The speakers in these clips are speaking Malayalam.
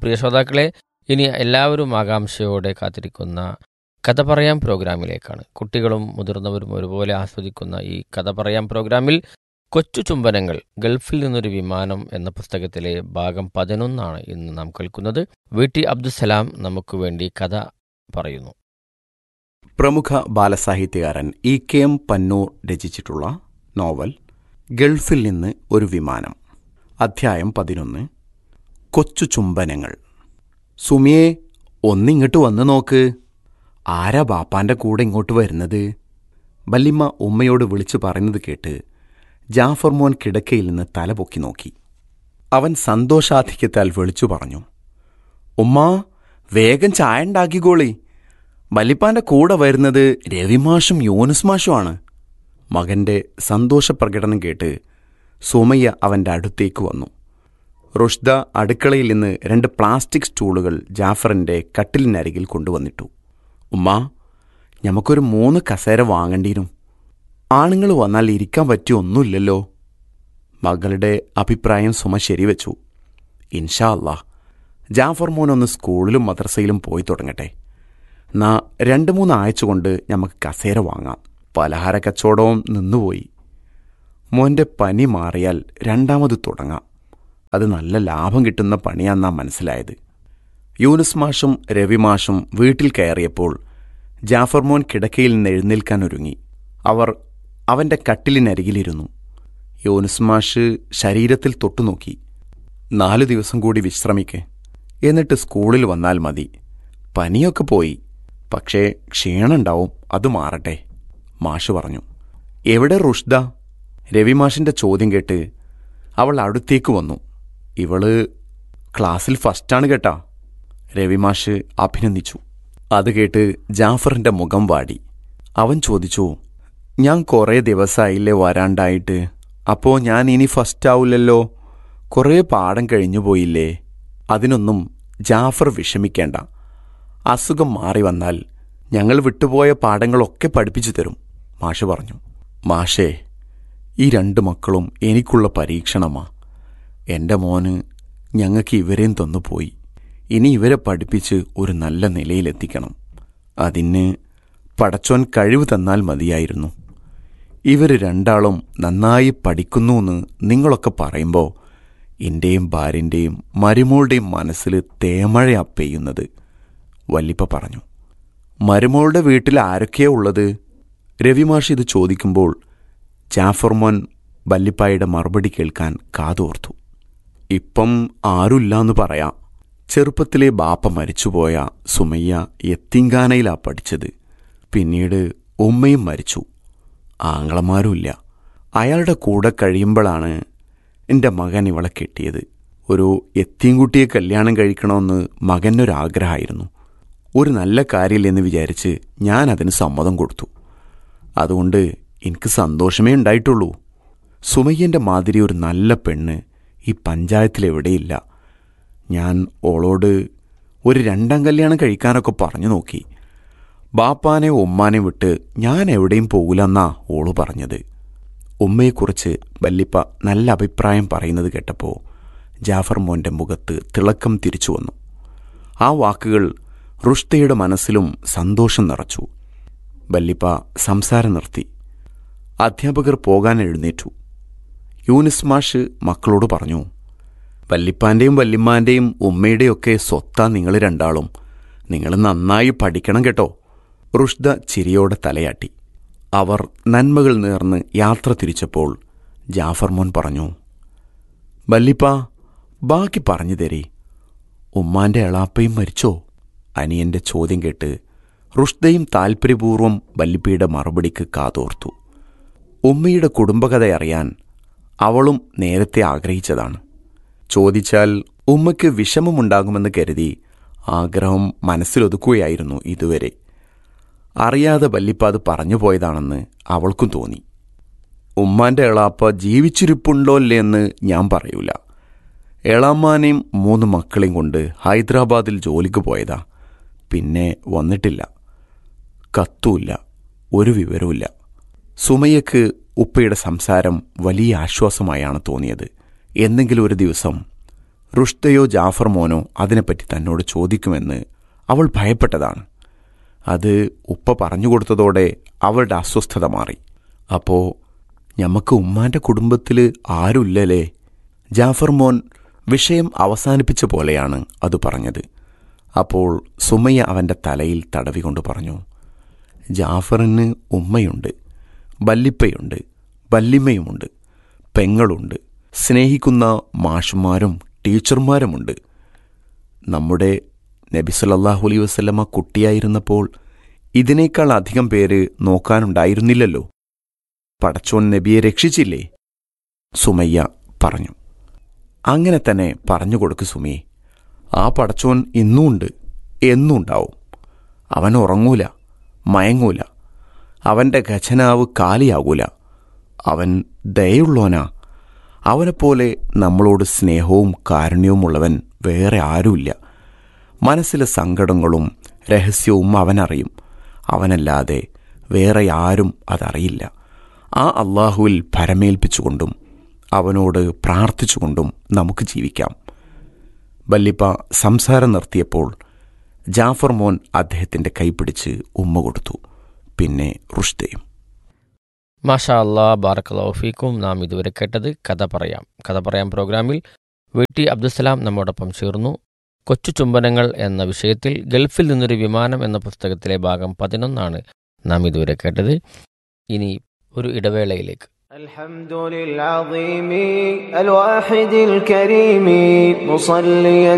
പ്രിയ ശ്രോതാക്കളെ ഇനി എല്ലാവരും ആകാംക്ഷയോടെ കാത്തിരിക്കുന്ന കഥ പറയാം പ്രോഗ്രാമിലേക്കാണ് കുട്ടികളും മുതിർന്നവരും ഒരുപോലെ ആസ്വദിക്കുന്ന ഈ കഥ പറയാം പ്രോഗ്രാമിൽ കൊച്ചു ചുംബനങ്ങൾ ഗൾഫിൽ നിന്നൊരു വിമാനം എന്ന പുസ്തകത്തിലെ ഭാഗം പതിനൊന്നാണ് ഇന്ന് നാം കേൾക്കുന്നത് വി ടി അബ്ദുസലാം നമുക്ക് വേണ്ടി കഥ പറയുന്നു പ്രമുഖ ബാലസാഹിത്യകാരൻ ഇ കെ എം പന്നൂർ രചിച്ചിട്ടുള്ള നോവൽ ഗൾഫിൽ നിന്ന് ഒരു വിമാനം അധ്യായം പതിനൊന്ന് കൊച്ചു ചുംബനങ്ങൾ സുമിയെ ഒന്നിങ്ങോട്ട് വന്ന് നോക്ക് ആരാ ബാപ്പാന്റെ കൂടെ ഇങ്ങോട്ട് വരുന്നത് വല്യമ്മ ഉമ്മയോട് വിളിച്ചു പറയുന്നത് കേട്ട് ജാഫർ മോൻ കിടക്കയിൽ നിന്ന് തല പൊക്കി നോക്കി അവൻ സന്തോഷാധിക്യത്താൽ വിളിച്ചു പറഞ്ഞു ഉമ്മാ വേഗം ചായ ഉണ്ടാക്കിക്കോളി വല്ലിപ്പാന്റെ കൂടെ വരുന്നത് രവിമാഷും യൂനുസ് മാഷുമാണ് മകന്റെ സന്തോഷപ്രകടനം കേട്ട് സുമയ്യ അവന്റെ അടുത്തേക്ക് വന്നു റുഷ്ദ അടുക്കളയിൽ നിന്ന് രണ്ട് പ്ലാസ്റ്റിക് സ്റ്റൂളുകൾ ജാഫറിന്റെ കട്ടിലിനരികിൽ കൊണ്ടുവന്നിട്ടു ഉമ്മ ഞമ്മക്കൊരു മൂന്ന് കസേര വാങ്ങേണ്ടിരും ആണുങ്ങൾ വന്നാൽ ഇരിക്കാൻ പറ്റിയ ഒന്നുമില്ലല്ലോ മകളുടെ അഭിപ്രായം സുമ ശരിവെച്ചു ഇൻഷാ അല്ലാ ജാഫർ മോൻ ഒന്ന് സ്കൂളിലും മദ്രസയിലും പോയി തുടങ്ങട്ടെ നാ രണ്ട് മൂന്ന് ആഴ്ച കൊണ്ട് നമുക്ക് കസേര വാങ്ങാം പലഹാര കച്ചവടവും നിന്നുപോയി മോന്റെ പനി മാറിയാൽ രണ്ടാമത് തുടങ്ങാം അത് നല്ല ലാഭം കിട്ടുന്ന പണിയാന്നാ മനസ്സിലായത് യൂനുസ് മാഷും രവിമാഷും വീട്ടിൽ കയറിയപ്പോൾ ജാഫർ മോൻ കിടക്കയിൽ നിന്ന് എഴുന്നേൽക്കാൻ ഒരുങ്ങി അവർ അവന്റെ കട്ടിലിനരികിലിരുന്നു യൂനുസ് മാഷ് ശരീരത്തിൽ തൊട്ടുനോക്കി നാലു ദിവസം കൂടി വിശ്രമിക്ക് എന്നിട്ട് സ്കൂളിൽ വന്നാൽ മതി പനിയൊക്കെ പോയി പക്ഷേ ക്ഷീണുണ്ടാവും അത് മാറട്ടെ മാഷ് പറഞ്ഞു എവിടെ റുഷ്ദ രവിമാഷിന്റെ ചോദ്യം കേട്ട് അവൾ അടുത്തേക്ക് വന്നു ഇവള് ക്ലാസ്സിൽ ഫസ്റ്റാണ് കേട്ടാ രവിമാഷ് അഭിനന്ദിച്ചു അത് കേട്ട് ജാഫറിന്റെ മുഖം വാടി അവൻ ചോദിച്ചു ഞാൻ കുറേ ദിവസമായില്ലേ വരാണ്ടായിട്ട് അപ്പോ ഞാൻ ഇനി ഫസ്റ്റ് ആവില്ലല്ലോ കുറേ പാഠം കഴിഞ്ഞു പോയില്ലേ അതിനൊന്നും ജാഫർ വിഷമിക്കേണ്ട അസുഖം മാറി വന്നാൽ ഞങ്ങൾ വിട്ടുപോയ പാഠങ്ങളൊക്കെ പഠിപ്പിച്ചു തരും മാഷ് പറഞ്ഞു മാഷേ ഈ രണ്ട് മക്കളും എനിക്കുള്ള പരീക്ഷണമാ എൻ്റെ മോന് ഞങ്ങൾക്ക് ഇവരെയും തന്നുപോയി ഇനി ഇവരെ പഠിപ്പിച്ച് ഒരു നല്ല നിലയിലെത്തിക്കണം അതിന് പടച്ചോൻ കഴിവ് തന്നാൽ മതിയായിരുന്നു ഇവർ രണ്ടാളും നന്നായി പഠിക്കുന്നുവെന്ന് നിങ്ങളൊക്കെ പറയുമ്പോൾ എൻ്റെയും ഭാര്യൻ്റെയും മരുമോളുടെയും മനസ്സിൽ തേമഴയാ പെയ്യുന്നത് വല്ലിപ്പ പറഞ്ഞു മരുമോളുടെ വീട്ടിൽ ആരൊക്കെയാ ഉള്ളത് രവിമാഷ് ഇത് ചോദിക്കുമ്പോൾ ജാഫർമോൻ വല്ലിപ്പായുടെ മറുപടി കേൾക്കാൻ കാതോർത്തു ഇപ്പം ആരുമില്ലാന്ന് പറയാം ചെറുപ്പത്തിലെ ബാപ്പ മരിച്ചുപോയ സുമയ്യ എത്തിങ്കാനയിലാ പഠിച്ചത് പിന്നീട് ഉമ്മയും മരിച്ചു ആങ്ങളമാരുമില്ല അയാളുടെ കൂടെ കഴിയുമ്പോഴാണ് എൻ്റെ മകൻ ഇവളെ കെട്ടിയത് ഒരു എത്തിൻകുട്ടിയെ കല്യാണം കഴിക്കണമെന്ന് മകനൊരാഗ്രഹമായിരുന്നു ഒരു നല്ല കാര്യമില്ലെന്ന് വിചാരിച്ച് ഞാൻ അതിന് സമ്മതം കൊടുത്തു അതുകൊണ്ട് എനിക്ക് സന്തോഷമേ ഉണ്ടായിട്ടുള്ളൂ സുമയ്യൻ്റെ മാതിരി ഒരു നല്ല പെണ്ണ് ഈ പഞ്ചായത്തിലെവിടെയില്ല ഞാൻ ഓളോട് ഒരു രണ്ടാം കല്യാണം കഴിക്കാനൊക്കെ പറഞ്ഞു നോക്കി ബാപ്പാനെ ഉമ്മാനെ വിട്ട് ഞാൻ എവിടെയും പോകില്ലെന്നാ ഓള് പറഞ്ഞത് ഉമ്മയെക്കുറിച്ച് വല്ലിപ്പ നല്ല അഭിപ്രായം പറയുന്നത് കേട്ടപ്പോൾ ജാഫർ മോന്റെ മുഖത്ത് തിളക്കം തിരിച്ചു വന്നു ആ വാക്കുകൾ റുഷ്തയുടെ മനസ്സിലും സന്തോഷം നിറച്ചു വല്ലിപ്പ സംസാരം നിർത്തി അധ്യാപകർ പോകാൻ എഴുന്നേറ്റു യൂനിസ് മാഷ് മക്കളോട് പറഞ്ഞു വല്ലിപ്പാന്റെയും വല്യമ്മാന്റെയും ഉമ്മയുടെയൊക്കെ സ്വത്താ നിങ്ങൾ രണ്ടാളും നിങ്ങൾ നന്നായി പഠിക്കണം കേട്ടോ റുഷ്ദ ചിരിയോടെ തലയാട്ടി അവർ നന്മകൾ നേർന്ന് യാത്ര തിരിച്ചപ്പോൾ ജാഫർ മോൻ പറഞ്ഞു വല്ലിപ്പ ബാക്കി പറഞ്ഞു തരേ ഉമ്മാന്റെ എളാപ്പയും മരിച്ചോ അനിയന്റെ ചോദ്യം കേട്ട് റുഷ്ദയും താൽപ്പര്യപൂർവ്വം വല്ലിപ്പയുടെ മറുപടിക്ക് കാതോർത്തു ഉമ്മയുടെ കുടുംബകഥ അറിയാൻ അവളും നേരത്തെ ആഗ്രഹിച്ചതാണ് ചോദിച്ചാൽ ഉമ്മയ്ക്ക് വിഷമമുണ്ടാകുമെന്ന് കരുതി ആഗ്രഹം മനസ്സിലൊതുക്കുകയായിരുന്നു ഇതുവരെ അറിയാതെ വല്ലിപ്പ അത് പറഞ്ഞു പോയതാണെന്ന് അവൾക്കും തോന്നി ഉമ്മാന്റെ എളാപ്പ ജീവിച്ചിരിപ്പുണ്ടോ അല്ലേ എന്ന് ഞാൻ പറയൂല എളാമ്മാനെയും മൂന്ന് മക്കളെയും കൊണ്ട് ഹൈദരാബാദിൽ ജോലിക്ക് പോയതാ പിന്നെ വന്നിട്ടില്ല കത്തുമില്ല ഒരു വിവരവുമില്ല സുമയ്യക്ക് ഉപ്പയുടെ സംസാരം വലിയ ആശ്വാസമായാണ് തോന്നിയത് എന്തെങ്കിലും ഒരു ദിവസം റുഷ്തയോ ജാഫർ മോനോ അതിനെപ്പറ്റി തന്നോട് ചോദിക്കുമെന്ന് അവൾ ഭയപ്പെട്ടതാണ് അത് ഉപ്പ പറഞ്ഞു കൊടുത്തതോടെ അവളുടെ അസ്വസ്ഥത മാറി അപ്പോൾ ഞമ്മക്ക് ഉമ്മാൻ്റെ കുടുംബത്തിൽ ആരുമില്ലല്ലേ ജാഫർ മോൻ വിഷയം അവസാനിപ്പിച്ച പോലെയാണ് അത് പറഞ്ഞത് അപ്പോൾ സുമയ്യ അവൻ്റെ തലയിൽ തടവികൊണ്ട് പറഞ്ഞു ജാഫറിന് ഉമ്മയുണ്ട് വല്ലിപ്പയുണ്ട് വല്ലിമ്മയുമുണ്ട് പെങ്ങളുണ്ട് സ്നേഹിക്കുന്ന മാഷുമാരും ടീച്ചർമാരുമുണ്ട് നമ്മുടെ നബി സല്ലല്ലാഹു അലൈഹി വസല്ലമ കുട്ടിയായിരുന്നപ്പോൾ ഇതിനേക്കാൾ അധികം പേര് നോക്കാനുണ്ടായിരുന്നില്ലല്ലോ പടച്ചോൻ നബിയെ രക്ഷിച്ചില്ലേ സുമയ്യ പറഞ്ഞു അങ്ങനെ തന്നെ പറഞ്ഞു കൊടുക്ക് സുമി ആ പടച്ചോൻ ഇന്നുമുണ്ട് എന്നും ഉണ്ടാവും അവൻ ഉറങ്ങൂല മയങ്ങൂല അവൻ്റെ ഖജനാവ് കാലിയാകൂല അവൻ ദയുള്ളോനാ അവനെപ്പോലെ നമ്മളോട് സ്നേഹവും കാരുണ്യവുമുള്ളവൻ വേറെ ആരുമില്ല മനസ്സിലെ സങ്കടങ്ങളും രഹസ്യവും അവനറിയും അവനല്ലാതെ വേറെ ആരും അതറിയില്ല ആ അള്ളാഹുവിൽ ഭരമേൽപ്പിച്ചുകൊണ്ടും അവനോട് പ്രാർത്ഥിച്ചുകൊണ്ടും നമുക്ക് ജീവിക്കാം വല്ലിപ്പ സംസാരം നിർത്തിയപ്പോൾ ജാഫർ മോൻ അദ്ദേഹത്തിൻ്റെ കൈപിടിച്ച് ഉമ്മ കൊടുത്തു പിന്നെ റുഷ്ദയും മാഷാ അല്ലാ ബാറക്കലോഫിക്കും നാം ഇതുവരെ കേട്ടത് കഥ പറയാം കഥ പറയാം പ്രോഗ്രാമിൽ വി ടി അബ്ദുസലാം നമ്മോടൊപ്പം ചേർന്നു കൊച്ചു ചുംബനങ്ങൾ എന്ന വിഷയത്തിൽ ഗൾഫിൽ നിന്നൊരു വിമാനം എന്ന പുസ്തകത്തിലെ ഭാഗം പതിനൊന്നാണ് നാം ഇതുവരെ കേട്ടത് ഇനി ഒരു ഇടവേളയിലേക്ക് الحمد للعظيم الواحد الكريم مصليا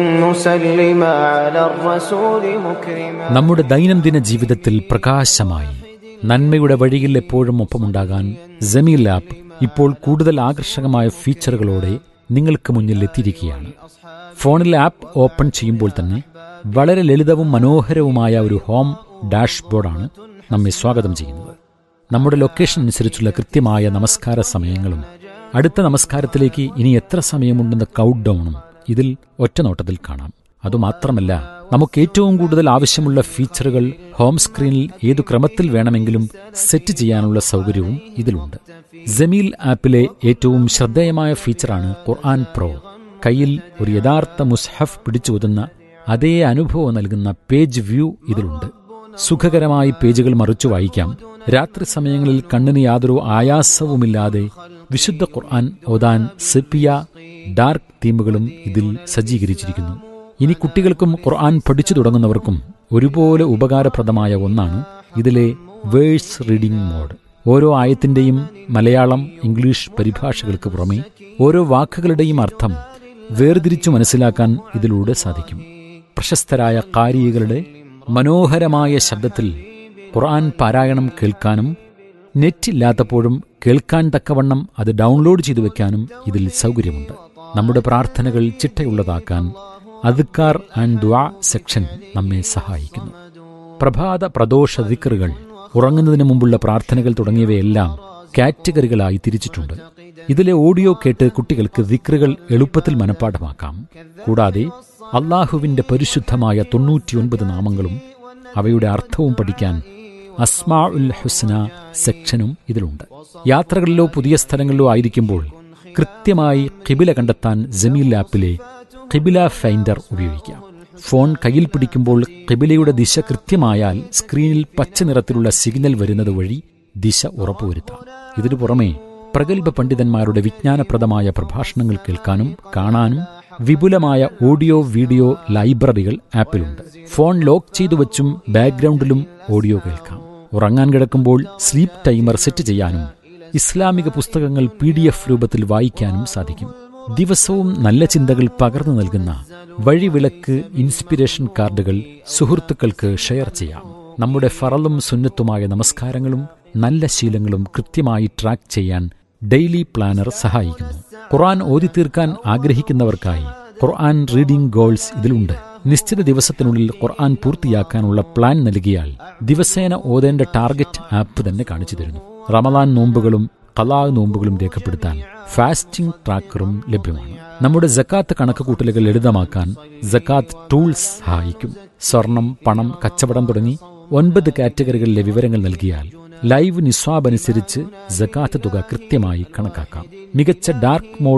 مسلما على الرسول مكرما നമ്മുടെ ദൈനംദിന ജീവിതത്തിൽ പ്രകാശമായി നന്മയുടെ വഴിയിൽ എപ്പോഴും ഒപ്പമുണ്ടാകാൻ ജമീൽ ആപ്പ് ഇപ്പോൾ കൂടുതൽ ആകർഷകമായ ഫീച്ചറുകളോടെ നിങ്ങൾക്ക് മുന്നിൽ എത്തിയിരിക്കുകയാണ് ഫോണിൽ ആപ്പ് ഓപ്പൺ ചെയ്യുമ്പോൾ തന്നെ വളരെ ലളിതവും മനോഹരവുമായ ഒരു ഹോം ഡാഷ്ബോർഡാണ് നമ്മെ സ്വാഗതം ചെയ്യുന്നത് നമ്മുടെ ലൊക്കേഷൻ അനുസരിച്ചുള്ള കൃത്യമായ നമസ്കാര സമയങ്ങളും അടുത്ത നമസ്കാരത്തിലേക്ക് ഇനി എത്ര സമയമുണ്ടെന്ന കൗണ്ട് ഡൗണും ഇതിൽ ഒറ്റനോട്ടത്തിൽ കാണാം അതുമാത്രമല്ല നമുക്ക് ഏറ്റവും കൂടുതൽ ആവശ്യമുള്ള ഫീച്ചറുകൾ ഹോം സ്ക്രീനിൽ ഏതു ക്രമത്തിൽ വേണമെങ്കിലും സെറ്റ് ചെയ്യാനുള്ള സൗകര്യവും ഇതിലുണ്ട് ജമീൽ ആപ്പിലെ ഏറ്റവും ശ്രദ്ധേയമായ ഫീച്ചറാണ് ഖുർആൻ പ്രോ കയ്യിൽ ഒരു യഥാർത്ഥ മുസ്ഹഫ് പിടിച്ചോതുന്ന അതേ അനുഭവം നൽകുന്ന പേജ് വ്യൂ ഇതിലുണ്ട് സുഖകരമായി പേജുകൾ മറിച്ചു വായിക്കാം രാത്രി സമയങ്ങളിൽ കണ്ണിന് യാതൊരു ആയാസവുമില്ലാതെ വിശുദ്ധ ഖുർആൻ ഓതാൻ സെപ്പിയ ഡാർക്ക് തീമുകളും ഇതിൽ സജ്ജീകരിച്ചിരിക്കുന്നു ഇനി കുട്ടികൾക്കും ഖുർആൻ പഠിച്ചു തുടങ്ങുന്നവർക്കും ഒരുപോലെ ഉപകാരപ്രദമായ ഒന്നാണ് ഇതിലെ വേഴ്സ് റീഡിംഗ് മോഡ് ഓരോ ആയത്തിന്റെയും മലയാളം ഇംഗ്ലീഷ് പരിഭാഷകൾക്ക് പുറമെ ഓരോ വാക്കുകളുടെയും അർത്ഥം വേർതിരിച്ചു മനസ്സിലാക്കാൻ ഇതിലൂടെ സാധിക്കും പ്രശസ്തരായ കാരികളുടെ മനോഹരമായ ശബ്ദത്തിൽ ഖുർആൻ പാരായണം കേൾക്കാനും നെറ്റ് ഇല്ലാത്തപ്പോഴും കേൾക്കാൻ തക്കവണ്ണം അത് ഡൗൺലോഡ് ചെയ്തു വെക്കാനും ഇതിൽ സൗകര്യമുണ്ട് നമ്മുടെ പ്രാർത്ഥനകൾ ചിട്ടയുള്ളതാക്കാൻ അദ്ക്കാർ ആൻഡ് ദ്വാ സെക്ഷൻ നമ്മെ സഹായിക്കുന്നു പ്രഭാത പ്രദോഷ ദിക്കറുകൾ ഉറങ്ങുന്നതിന് മുമ്പുള്ള പ്രാർത്ഥനകൾ തുടങ്ങിയവയെല്ലാം കാറ്റഗറികളായി തിരിച്ചിട്ടുണ്ട് ഇതിലെ ഓഡിയോ കേട്ട് കുട്ടികൾക്ക് ദിക്റുകൾ എളുപ്പത്തിൽ മനഃപ്പാഠമാക്കാം കൂടാതെ അള്ളാഹുവിന്റെ പരിശുദ്ധമായ തൊണ്ണൂറ്റിയൊൻപത് നാമങ്ങളും അവയുടെ അർത്ഥവും പഠിക്കാൻ അസ്മാ ഉൽ ഹുസ്ന സെക്ഷനും ഇതിലുണ്ട് യാത്രകളിലോ പുതിയ സ്ഥലങ്ങളിലോ ആയിരിക്കുമ്പോൾ കൃത്യമായി കിബില കണ്ടെത്താൻ ജമീൽ ആപ്പിലെ കിബില ഫൈൻഡർ ഉപയോഗിക്കാം ഫോൺ കയ്യിൽ പിടിക്കുമ്പോൾ കിബിലയുടെ ദിശ കൃത്യമായാൽ സ്ക്രീനിൽ പച്ച നിറത്തിലുള്ള സിഗ്നൽ വരുന്നത് വഴി ദിശ ഉറപ്പുവരുത്താം ഇതിനു പുറമെ പ്രഗത്ഭ പണ്ഡിതന്മാരുടെ വിജ്ഞാനപ്രദമായ പ്രഭാഷണങ്ങൾ കേൾക്കാനും കാണാനും വിപുലമായ ഓഡിയോ വീഡിയോ ലൈബ്രറികൾ ആപ്പിലുണ്ട് ഫോൺ ലോക്ക് ചെയ്തു വച്ചും ബാക്ക്ഗ്രൗണ്ടിലും ഓഡിയോ കേൾക്കാം ഉറങ്ങാൻ കിടക്കുമ്പോൾ സ്ലീപ്പ് ടൈമർ സെറ്റ് ചെയ്യാനും ഇസ്ലാമിക പുസ്തകങ്ങൾ പി ഡി എഫ് രൂപത്തിൽ വായിക്കാനും സാധിക്കും ദിവസവും നല്ല ചിന്തകൾ പകർന്നു നൽകുന്ന വഴിവിളക്ക് ഇൻസ്പിരേഷൻ കാർഡുകൾ സുഹൃത്തുക്കൾക്ക് ഷെയർ ചെയ്യാം നമ്മുടെ ഫറലും സുന്നത്തുമായ നമസ്കാരങ്ങളും നല്ല ശീലങ്ങളും കൃത്യമായി ട്രാക്ക് ചെയ്യാൻ ഡെയിലി പ്ലാനർ സഹായിക്കുന്നു ഖുർആൻ ഓതി തീർക്കാൻ ആഗ്രഹിക്കുന്നവർക്കായി ഖുർആൻ റീഡിംഗ് ഗോൾസ് ഇതിലുണ്ട് നിശ്ചിത ദിവസത്തിനുള്ളിൽ ഖുർആൻ പൂർത്തിയാക്കാനുള്ള പ്ലാൻ നൽകിയാൽ ദിവസേന ഓതേണ്ട ടാർഗറ്റ് ആപ്പ് തന്നെ കാണിച്ചു തരുന്നു റമദാൻ നോമ്പുകളും കലാ നോമ്പുകളും രേഖപ്പെടുത്താൻ ഫാസ്റ്റിംഗ് ട്രാക്കറും ലഭ്യമാണ് നമ്മുടെ ജക്കാത്ത് കണക്കുകൂട്ടലുകൾ ലളിതമാക്കാൻ ജക്കാത്ത് ടൂൾസ് സഹായിക്കും സ്വർണം പണം കച്ചവടം തുടങ്ങി ഒൻപത് കാറ്റഗറികളിലെ വിവരങ്ങൾ നൽകിയാൽ ലൈവ് നിസ്വാബ് അനുസരിച്ച് ജക്കാത്ത് തുക കൃത്യമായി കണക്കാക്കാം മികച്ച ഡാർക്ക് മോഡും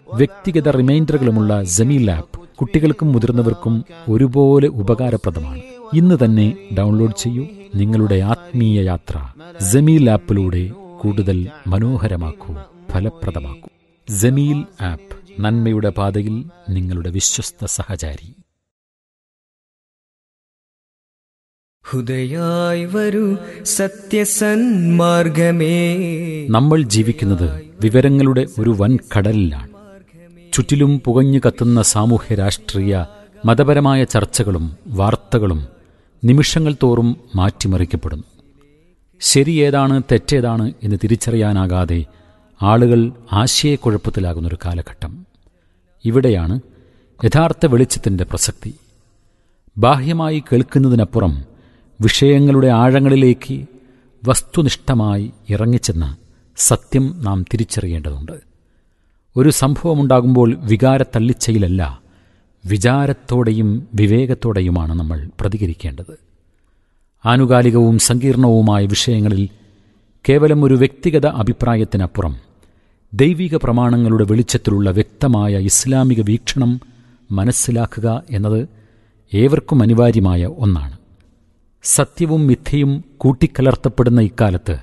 വ്യക്തിഗത റിമൈൻഡറുകളുമുള്ള ജമീൽ ആപ്പ് കുട്ടികൾക്കും മുതിർന്നവർക്കും ഒരുപോലെ ഉപകാരപ്രദമാണ് ഇന്ന് തന്നെ ഡൗൺലോഡ് ചെയ്യൂ നിങ്ങളുടെ ആത്മീയ യാത്ര ജമീൽ ആപ്പിലൂടെ കൂടുതൽ മനോഹരമാക്കൂ ഫലപ്രദമാക്കൂ ജമീൽ ആപ്പ് നന്മയുടെ പാതയിൽ നിങ്ങളുടെ വിശ്വസ്ത സഹചാരി ഹുദയായി വരൂ സത്യസന്മാർഗമേ നമ്മൾ ജീവിക്കുന്നത് വിവരങ്ങളുടെ ഒരു വൻ കടലിലാണ് ചുറ്റിലും പുകഞ്ഞു കത്തുന്ന സാമൂഹ്യ രാഷ്ട്രീയ മതപരമായ ചർച്ചകളും വാർത്തകളും നിമിഷങ്ങൾ തോറും മാറ്റിമറിക്കപ്പെടുന്നു ശരിയേതാണ് തെറ്റേതാണ് എന്ന് തിരിച്ചറിയാനാകാതെ ആളുകൾ ആശയക്കുഴപ്പത്തിലാകുന്നൊരു കാലഘട്ടം ഇവിടെയാണ് യഥാർത്ഥ വെളിച്ചത്തിൻ്റെ പ്രസക്തി ബാഹ്യമായി കേൾക്കുന്നതിനപ്പുറം വിഷയങ്ങളുടെ ആഴങ്ങളിലേക്ക് വസ്തുനിഷ്ഠമായി ഇറങ്ങിച്ചെന്ന് സത്യം നാം തിരിച്ചറിയേണ്ടതുണ്ട് ഒരു സംഭവമുണ്ടാകുമ്പോൾ വികാരത്തള്ളിച്ചയിലല്ല വിചാരത്തോടെയും വിവേകത്തോടെയുമാണ് നമ്മൾ പ്രതികരിക്കേണ്ടത് ആനുകാലികവും സങ്കീർണവുമായ വിഷയങ്ങളിൽ കേവലം ഒരു വ്യക്തിഗത അഭിപ്രായത്തിനപ്പുറം ദൈവിക പ്രമാണങ്ങളുടെ വെളിച്ചത്തിലുള്ള വ്യക്തമായ ഇസ്ലാമിക വീക്ഷണം മനസ്സിലാക്കുക എന്നത് ഏവർക്കും അനിവാര്യമായ ഒന്നാണ് സത്യവും മിഥ്യയും കൂട്ടിക്കലർത്തപ്പെടുന്ന ഇക്കാലത്ത്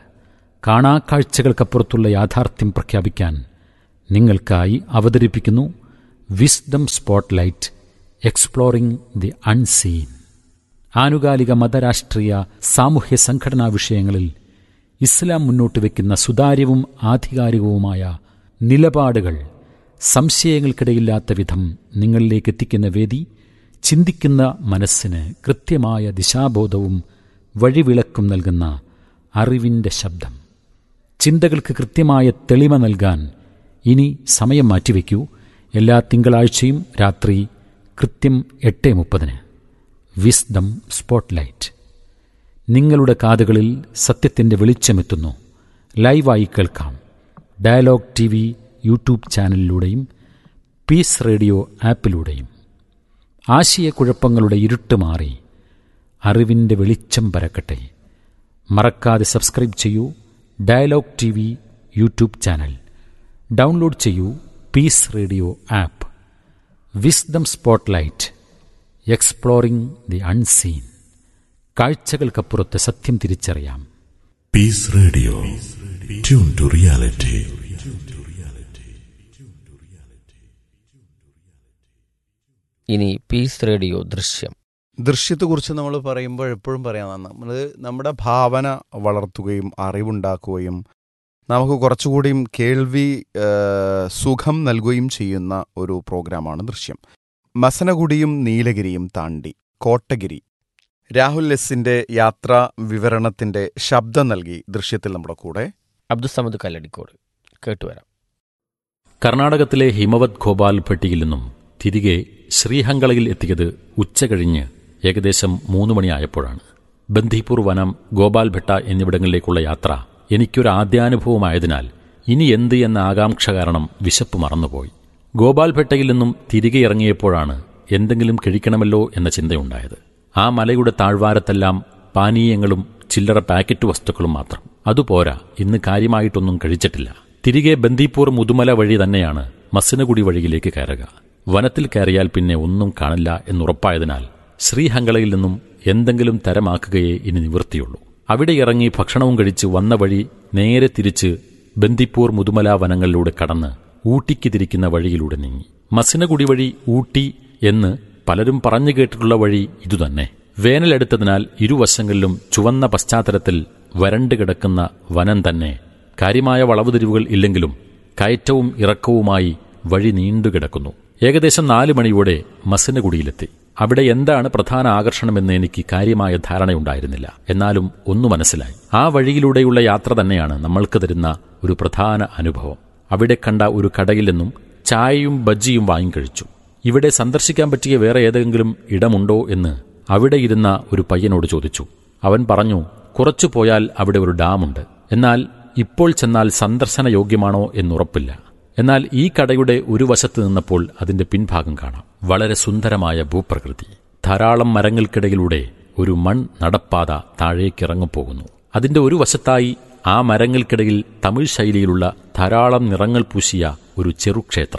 കാണാക്കാഴ്ചകൾക്കപ്പുറത്തുള്ള യാഥാർത്ഥ്യം പ്രഖ്യാപിക്കാൻ നിങ്ങൾക്കായി അവതരിപ്പിക്കുന്നു wisdom spotlight exploring the unseen ആനുകാലിക മതരാഷ്ട്രീയ സാമൂഹ്യ സംഘടനാ വിഷയങ്ങളിൽ ഇസ്ലാം മുന്നോട്ട് വയ്ക്കുന്ന സുതാര്യവും ആധികാരികവുമായ നിലപാടുകൾ സംശയങ്ങൾക്കിടയില്ലാത്ത വിധം നിങ്ങളിലേക്ക് എത്തിക്കുന്ന വേദി ചിന്തിക്കുന്ന മനസ്സിന് കൃത്യമായ ദിശാബോധവും വഴിവിളക്കും നൽകുന്ന അറിവിൻ്റെ ശബ്ദം ചിന്തകൾക്ക് കൃത്യമായ തെളിമ നൽകാൻ ഇനി സമയം മാറ്റിവെക്കൂ എല്ലാ തിങ്കളാഴ്ചയും രാത്രി കൃത്യം എട്ട് മുപ്പതിന് വിസ്ഡം സ്പോട്ട്ലൈറ്റ് നിങ്ങളുടെ കാതുകളിൽ സത്യത്തിൻ്റെ വെളിച്ചമെത്തുന്നു ലൈവായി കേൾക്കാം ഡയലോഗ് ടി വി യൂട്യൂബ് ചാനലിലൂടെയും പീസ് റേഡിയോ ആപ്പിലൂടെയും ആശയക്കുഴപ്പങ്ങളുടെ ഇരുട്ട് മാറി അറിവിൻ്റെ വെളിച്ചം പരക്കട്ടെ മറക്കാതെ സബ്സ്ക്രൈബ് ചെയ്യൂ Dialogue T V YouTube channel download ചെയ്യൂ Peace Radio app wisdom spotlight exploring the unseen കാഴ്ചകൾക്കപ്പുറത്ത് സത്യം തിരിച്ചറിയാം Peace Radio. Tune to reality. ഇനി പീസ് റേഡിയോ ദൃശ്യം ദൃശ്യത്തെക്കുറിച്ച് നമ്മൾ പറയുമ്പോൾ എപ്പോഴും പറയാം നമ്മൾ നമ്മുടെ ഭാവന വളർത്തുകയും അറിവുണ്ടാക്കുകയും നമുക്ക് കുറച്ചുകൂടിയും കേൾവി ആ, സുഖം നൽകുകയും ചെയ്യുന്ന ഒരു പ്രോഗ്രാമാണ് ദൃശ്യം മസനഗുഡിയും നീലഗിരിയും താണ്ടി കോട്ടഗിരി രാഹുൽ എസിന്റെ യാത്രാ വിവരണത്തിന്റെ ശബ്ദം നൽകി ദൃശ്യത്തിൽ നമ്മുടെ കൂടെ അബ്ദുസമദ് കല്ലടിക്കോട് കേട്ടുവരാം കർണാടകത്തിലെ ഹിമവത് ഖോപാൽ ഭട്ടിയിൽ നിന്നും തിരികെ ശ്രീഹങ്കളയിൽ എത്തിയത് ഉച്ചകഴിഞ്ഞ് ഏകദേശം മൂന്ന് മണിയായപ്പോഴാണ് ബന്ദിപൂർ വനം ഗോപാൽ ഭട്ട എന്നിവിടങ്ങളിലേക്കുള്ള യാത്ര എനിക്കൊരു ആദ്യാനുഭവമായതിനാൽ ഇനി എന്ത് എന്ന ആകാംക്ഷ കാരണം വിശപ്പ് മറന്നുപോയി ഗോപാൽ ഭട്ടയിൽ നിന്നും തിരികെ ഇറങ്ങിയപ്പോഴാണ് എന്തെങ്കിലും കഴിക്കണമല്ലോ എന്ന ചിന്തയുണ്ടായത് ആ മലയുടെ താഴ്വാരത്തെല്ലാം പാനീയങ്ങളും ചില്ലറ പാക്കറ്റ് വസ്തുക്കളും മാത്രം അതുപോരാ ഇന്ന് കാര്യമായിട്ടൊന്നും കഴിച്ചിട്ടില്ല തിരികെ ബന്ദിപ്പൂർ മുതുമല വഴി തന്നെയാണ് മസിനഗുടി വഴിയിലേക്ക് കയറുക വനത്തിൽ കയറിയാൽ പിന്നെ ഒന്നും കാണില്ല എന്നുറപ്പായതിനാൽ ശ്രീഹങ്കളയിൽ നിന്നും എന്തെങ്കിലും തരമാക്കുകയേ ഇനി നിവൃത്തിയുള്ളൂ അവിടെ ഇറങ്ങി ഭക്ഷണവും കഴിച്ച് വന്ന വഴി നേരെ തിരിച്ച് ബന്ദിപ്പൂർ മുതുമല വനങ്ങളിലൂടെ കടന്ന് ഊട്ടിക്ക് തിരിക്കുന്ന വഴിയിലൂടെ നീങ്ങി മസിനഗുടി വഴി ഊട്ടി എന്ന് പലരും പറഞ്ഞു കേട്ടിട്ടുള്ള വഴി ഇതുതന്നെ വേനലെടുത്തതിനാൽ ഇരുവശങ്ങളിലും ചുവന്ന പശ്ചാത്തലത്തിൽ വരണ്ട് കിടക്കുന്ന വനം തന്നെ കാര്യമായ വളവുതിരിവുകൾ ഇല്ലെങ്കിലും കയറ്റവും ഇറക്കവുമായി വഴി നീണ്ടുകിടക്കുന്നു ഏകദേശം നാല് മണിയോടെ മസിനഗുഡിയിലെത്തി അവിടെ എന്താണ് പ്രധാന ആകർഷണമെന്ന് എനിക്ക് കാര്യമായ ധാരണയുണ്ടായിരുന്നില്ല എന്നാലും ഒന്നു മനസ്സിലായി ആ വഴിയിലൂടെയുള്ള യാത്ര തന്നെയാണ് നമ്മൾക്ക് തരുന്ന ഒരു പ്രധാന അനുഭവം അവിടെ കണ്ട ഒരു കടയിൽ നിന്നും ചായയും ബജ്ജിയും വാങ്ങിക്കഴിച്ചു ഇവിടെ സന്ദർശിക്കാൻ പറ്റിയ വേറെ ഏതെങ്കിലും ഇടമുണ്ടോ എന്ന് അവിടെ ഇരുന്ന ഒരു പയ്യനോട് ചോദിച്ചു അവൻ പറഞ്ഞു കുറച്ചു പോയാൽ അവിടെ ഒരു ഡാമുണ്ട് എന്നാൽ ഇപ്പോൾ ചെന്നാൽ സന്ദർശന യോഗ്യമാണോ എന്നുറപ്പില്ല എന്നാൽ ഈ കടയുടെ ഒരു വശത്ത് നിന്നപ്പോൾ അതിന്റെ പിൻഭാഗം കാണാം വളരെ സുന്ദരമായ ഭൂപ്രകൃതി ധാരാളം മരങ്ങൾക്കിടയിലൂടെ ഒരു മൺ നടപ്പാത താഴേക്കിറങ്ങിപ്പോകുന്നു അതിന്റെ ഒരു വശത്തായി ആ മരങ്ങൾക്കിടയിൽ തമിഴ് ശൈലിയിലുള്ള ധാരാളം നിറങ്ങൾ പൂശിയ ഒരു ചെറുക്ഷേത്രം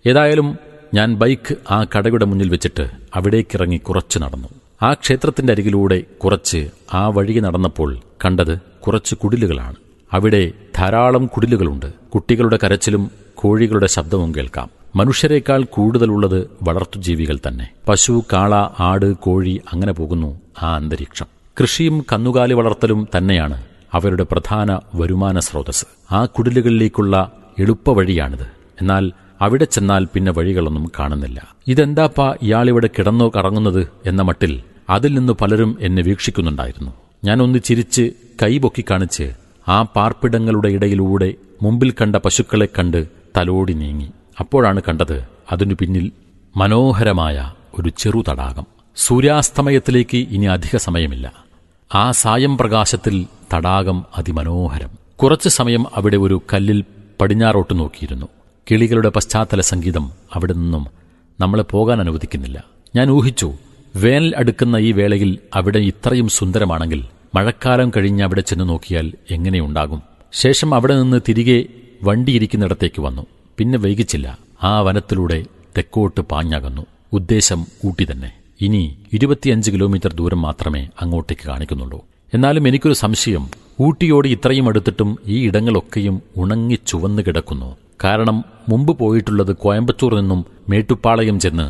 ഏതായാലും ഞാൻ ബൈക്ക് ആ കടയുടെ മുന്നിൽ വെച്ചിട്ട് അവിടേക്കിറങ്ങി കുറച്ച് നടന്നു ആ ക്ഷേത്രത്തിന്റെ അരികിലൂടെ കുറച്ച് ആ വഴി നടന്നപ്പോൾ കണ്ടത് കുറച്ച് കുടിലുകളാണ് അവിടെ ധാരാളം കുടിലുകളുണ്ട് കുട്ടികളുടെ കരച്ചിലും കോഴികളുടെ ശബ്ദവും കേൾക്കാം മനുഷ്യരെക്കാൾ കൂടുതലുള്ളത് വളർത്തുജീവികൾ തന്നെ പശു കാള ആട് കോഴി അങ്ങനെ പോകുന്നു ആ അന്തരീക്ഷം കൃഷിയും കന്നുകാലി വളർത്തലും തന്നെയാണ് അവരുടെ പ്രധാന വരുമാന സ്രോതസ് ആ കുടിലുകളിലേക്കുള്ള എളുപ്പവഴിയാണിത് എന്നാൽ അവിടെ ചെന്നാൽ പിന്നെ വഴികളൊന്നും കാണുന്നില്ല ഇതെന്താപ്പാ ഇയാളിവിടെ കിടന്നോ കറങ്ങുന്നത് എന്ന മട്ടിൽ അതിൽ നിന്ന് പലരും എന്നെ വീക്ഷിക്കുന്നുണ്ടായിരുന്നു ഞാൻ ഒന്ന് ചിരിച്ച് കൈപൊക്കി കാണിച്ച് ആ പാർപ്പിടങ്ങളുടെ ഇടയിലൂടെ മുമ്പിൽ കണ്ട പശുക്കളെ കണ്ട് തലോടി നീങ്ങി അപ്പോഴാണ് കണ്ടത് അതിനു പിന്നിൽ മനോഹരമായ ഒരു ചെറു തടാകം സൂര്യാസ്തമയത്തിലേക്ക് ഇനി അധിക സമയമില്ല ആ സായം പ്രകാശത്തിൽ തടാകം അതിമനോഹരം കുറച്ചു സമയം അവിടെ ഒരു കല്ലിൽ പടിഞ്ഞാറോട്ട് നോക്കിയിരുന്നു കിളികളുടെ പശ്ചാത്തല സംഗീതം അവിടെ നിന്നും നമ്മളെ പോകാൻ അനുവദിക്കുന്നില്ല ഞാൻ ഊഹിച്ചു വേനൽ അടുക്കുന്ന ഈ വേളയിൽ അവിടെ ഇത്രയും സുന്ദരമാണെങ്കിൽ മഴക്കാലം കഴിഞ്ഞ് അവിടെ ചെന്ന് നോക്കിയാൽ എങ്ങനെയുണ്ടാകും ശേഷം അവിടെ നിന്ന് തിരികെ വണ്ടിയിരിക്കുന്നിടത്തേക്ക് വന്നു പിന്നെ വൈകിച്ചില്ല ആ വനത്തിലൂടെ തെക്കോട്ട് പാഞ്ഞകന്നു ഉദ്ദേശം ഊട്ടി തന്നെ ഇനി ഇരുപത്തിയഞ്ച് കിലോമീറ്റർ ദൂരം മാത്രമേ അങ്ങോട്ടേക്ക് കാണിക്കുന്നുള്ളൂ എന്നാലും എനിക്കൊരു സംശയം ഊട്ടിയോട് ഇത്രയും അടുത്തിട്ടും ഈ ഇടങ്ങളൊക്കെയും ഉണങ്ങി ചുവന്നു കിടക്കുന്നു കാരണം മുമ്പ് പോയിട്ടുള്ളത് കോയമ്പത്തൂർ നിന്നും മേട്ടുപ്പാളയം ചെന്ന്